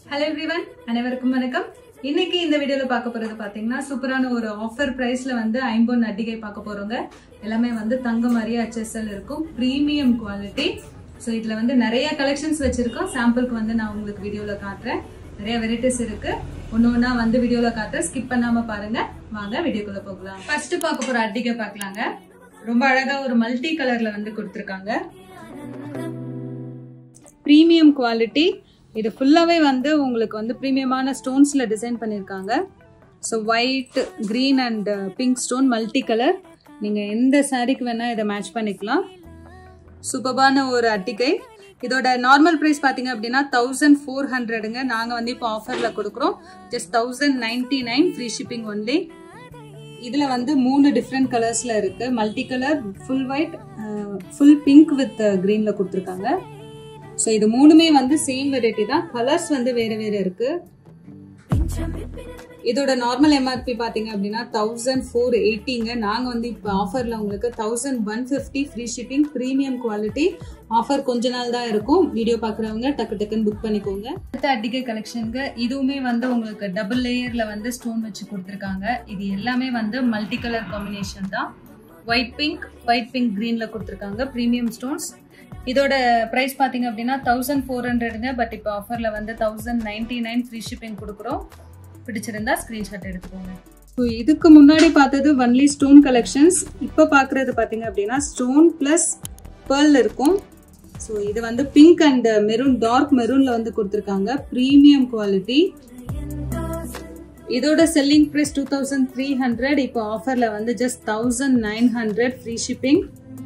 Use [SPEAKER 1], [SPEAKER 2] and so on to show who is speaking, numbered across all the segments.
[SPEAKER 1] hello everyone அனைவருக்கும் வணக்கம் இன்னைக்கு இந்த வீடியோல பார்க்க போறது பாத்தீங்கன்னா சூப்பரான ஒரு ஆஃபர் பிரைஸ்ல வந்து ஐம்பொன் அட்டிகை பார்க்க போறோங்க எல்லாமே வந்து தங்க மாதிரியே HSL இருக்கும் பிரீமியம் குவாலிட்டி ஸோ இதுல வந்து நிறைய கலெக்ஷன்ஸ் வச்சிருக்கோம் சாம்பிளுக்கு வந்து நான் உங்களுக்கு வீடியோல காட்டுறேன் நிறைய வெரைட்டிஸ் இருக்கு ஒன்று ஒன்றா வந்து வீடியோல காட்டுறேன் ஸ்கிப் பண்ணாம பாருங்க வாங்க வீடியோக்குள்ள போகலாம் ஃபர்ஸ்ட் பார்க்க போற அட்டிகை பார்க்கலாங்க ரொம்ப அழகா ஒரு மல்டி கலர்ல வந்து கொடுத்துருக்காங்க ப்ரீமியம் குவாலிட்டி இது ஃபுல்லாகவே வந்து உங்களுக்கு வந்து ப்ரீமியமான ஸ்டோன்ஸில் டிசைன் பண்ணியிருக்காங்க so white green and pink stone multi colour நீங்கள் எந்த சாரீக்கு வேணால் இதை மேட்ச் பண்ணிக்கலாம் சூப்பரான ஒரு அட்டிகை இதோட நார்மல் ப்ரைஸ் பார்த்தீங்க அப்படின்னா தௌசண்ட் ஃபோர் ஹண்ட்ரடுங்க நாங்கள் வந்து இப்போ ஆஃபரில் கொடுக்குறோம் just thousand ninety nine free shipping only இதில் வந்து மூணு டிஃப்ரெண்ட் கலர்ஸில் இருக்குது multi colour full white full pink with க்ரீனில் கொடுத்துருக்காங்க ஸோ இது மூணுமே வந்து சேம் வெரைட்டி தான் கலர்ஸ் வந்து வேறு வேறு இருக்கு இதோட நார்மல் எம்ஆர்பி பார்த்தீங்க அப்படின்னா தௌசண்ட் ஃபோர் எயிட்டிங்க நாங்கள் வந்து இப்போ ஆஃபரில் உங்களுக்கு thousand one fifty free shipping premium quality offer கொஞ்ச நாள் தான் இருக்கும் வீடியோ பார்க்குறவங்க டக்கு டக்குன்னு புக் பண்ணிக்கோங்க அடுத்த அட்டிகை கலெக்ஷனுக்கு இதுவுமே வந்து உங்களுக்கு டபுள் லேயரில் வந்து ஸ்டோன் வச்சு கொடுத்துருக்காங்க இது எல்லாமே வந்து மல்டி கலர் காம்பினேஷன் தான் ஒயிட் பிங்க் ஒயிட் பிங்க் க்ரீனில் கொடுத்துருக்காங்க ப்ரீமியம் ஸ்டோன்ஸ் இதோட ப்ரைஸ் பார்த்தீங்க அப்படின்னா தௌசண்ட் ஃபோர் ஹண்ட்ரடுங்க பட் இப்போ ஆஃபரில் வந்து thousand ninety nine free shipping கொடுக்குறோம் பிடிச்சிருந்தா ஸ்க்ரீன்ஷாட் எடுத்துக்கோங்க ஸோ இதுக்கு முன்னாடி பார்த்தது ஒன்லி ஸ்டோன் கலெக்ஷன்ஸ் இப்போ பார்க்குறது பார்த்தீங்க அப்படின்னா ஸ்டோன் ப்ளஸ் பேர்ல் இருக்கும் ஸோ இது வந்து பிங்க் அண்ட் மெரூன் டார்க் மெரூனில் வந்து கொடுத்துருக்காங்க ப்ரீமியம் குவாலிட்டி இதோட selling price two thousand three hundred இப்போ ஆஃபரில் வந்து just thousand nine hundred free shipping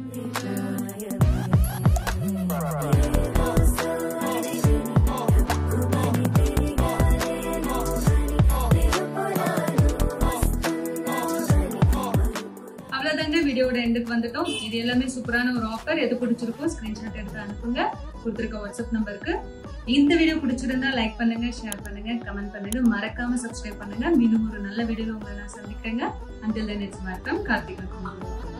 [SPEAKER 1] அவ்வளோதாங்க வீடியோட எண்டுக்கு வந்துட்டோம் இது எல்லாமே சூப்பரான ஒரு ஆஃபர் எது பிடிச்சிருக்கோ ஸ்க்ரீன்ஷாட் எடுத்து அனுப்புங்க கொடுத்துருக்க வாட்ஸ்அப் நம்பருக்கு இந்த வீடியோ பிடிச்சிருந்தா லைக் பண்ணுங்க ஷேர் பண்ணுங்க கமெண்ட் பண்ணுங்க மறக்காம சப்ஸ்கிரைப் பண்ணுங்க மீண்டும் ஒரு நல்ல வீடியோல உங்களை நான் சந்திக்கிறேங்க அண்டில் தென் இட்ஸ் வணக்கம் கார்த்திகா குமார்